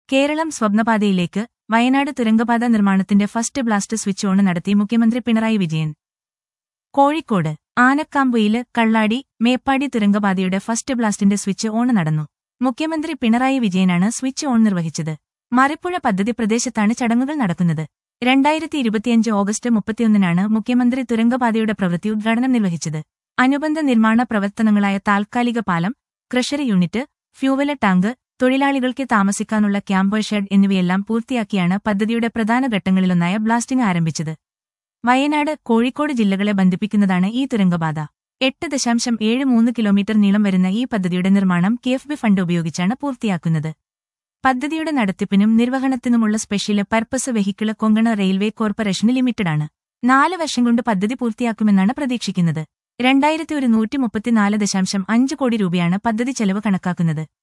കേരളം സ്വപ്നപാതയിലേക്ക് വയനാട് തുരങ്കപാത നിർമ്മാണത്തിന്റെ first blast switch on നടത്തി മുഖ്യമന്ത്രി പിണറായി വിജയൻ കോഴിക്കോട് ആനക്കാമ്പുയില് കള്ളാടി മേപ്പാടി തുരങ്കപാതയുടെ ഫസ്റ്റ് ബ്ലാസ്റ്റിന്റെ സ്വിച്ച് ഓൺ നടന്നു മുഖ്യമന്ത്രി പിണറായി വിജയനാണ് സ്വിച്ച് ഓൺ നിർവഹിച്ചത് മറിപ്പുഴ പദ്ധതി പ്രദേശത്താണ് ചടങ്ങുകൾ നടക്കുന്നത് രണ്ടായിരത്തി ഇരുപത്തിയഞ്ച് ഓഗസ്റ്റ് മുപ്പത്തിയൊന്നിനാണ് മുഖ്യമന്ത്രി തുരങ്കപാതയുടെ പ്രവൃത്തി ഉദ്ഘാടനം നിർവഹിച്ചത് അനുബന്ധ നിർമ്മാണ പ്രവർത്തനങ്ങളായ താൽക്കാലിക പാലം ക്രഷറി യൂണിറ്റ് ഫ്യൂവല ടാങ്ക് തൊഴിലാളികൾക്ക് താമസിക്കാനുള്ള ക്യാമ്പ് ഷെഡ് എന്നിവയെല്ലാം പൂർത്തിയാക്കിയാണ് പദ്ധതിയുടെ പ്രധാന ഘട്ടങ്ങളിലൊന്നായ ബ്ലാസ്റ്റിംഗ് ആരംഭിച്ചത് വയനാട് കോഴിക്കോട് ജില്ലകളെ ബന്ധിപ്പിക്കുന്നതാണ് ഈ തുരങ്കപാത എട്ട് ദശാംശം ഏഴ് മൂന്ന് കിലോമീറ്റർ നീളം വരുന്ന ഈ പദ്ധതിയുടെ നിർമ്മാണം കെഎഫ്ബി ഫണ്ട് ഉപയോഗിച്ചാണ് പൂർത്തിയാക്കുന്നത് പദ്ധതിയുടെ നടത്തിപ്പിനും നിർവഹണത്തിനുമുള്ള special purpose vehicle Konkan railway corporation ലിമിറ്റഡാണ് നാല് വർഷം കൊണ്ട് പദ്ധതി പൂർത്തിയാക്കുമെന്നാണ് പ്രതീക്ഷിക്കുന്നത് രണ്ടായിരത്തി ഒരു നൂറ്റി മുപ്പത്തിനാല് ദശാംശം അഞ്ച് കോടി രൂപയാണ് പദ്ധതി ചെലവ് കണക്കാക്കുന്നത്